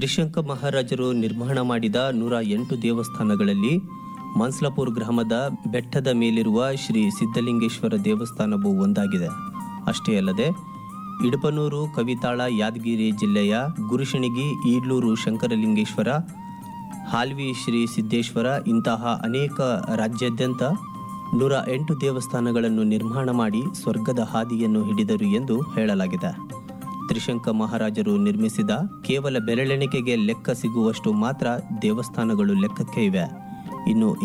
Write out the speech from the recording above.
ತ್ರಿಶಂಕ ಮಹಾರಾಜರು ನಿರ್ಮಾಣ ಮಾಡಿದ ನೂರ ಎಂಟು ದೇವಸ್ಥಾನಗಳಲ್ಲಿ ಮನ್ಸ್ಲಾಪುರ್ ಗ್ರಾಮದ ಬೆಟ್ಟದ ಮೇಲಿರುವ ಶ್ರೀ ಸಿದ್ಧಲಿಂಗೇಶ್ವರ ದೇವಸ್ಥಾನವು ಒಂದಾಗಿದೆ ಅಷ್ಟೇ ಅಲ್ಲದೆ ಇಡಪನೂರು ಕವಿತಾಳ ಯಾದಗಿರಿ ಜಿಲ್ಲೆಯ ಗುರುಶಿಣಿಗಿ ಈಡ್ಲೂರು ಶಂಕರಲಿಂಗೇಶ್ವರ ಹಾಲ್ವಿ ಶ್ರೀ ಸಿದ್ದೇಶ್ವರ ಇಂತಹ ಅನೇಕ ರಾಜ್ಯಾದ್ಯಂತ ನೂರ ಎಂಟು ದೇವಸ್ಥಾನಗಳನ್ನು ನಿರ್ಮಾಣ ಮಾಡಿ ಸ್ವರ್ಗದ ಹಾದಿಯನ್ನು ಹಿಡಿದರು ಎಂದು ಹೇಳಲಾಗಿದೆ ತ್ರಿಶಂಕ ಮಹಾರಾಜರು ನಿರ್ಮಿಸಿದ ಕೇವಲ ಬೆರಳೆಣಿಕೆಗೆ ಲೆಕ್ಕ ಸಿಗುವಷ್ಟು ಮಾತ್ರ ದೇವಸ್ಥಾನಗಳು ಲೆಕ್ಕಕ್ಕೆ ಇವೆ ಇನ್ನು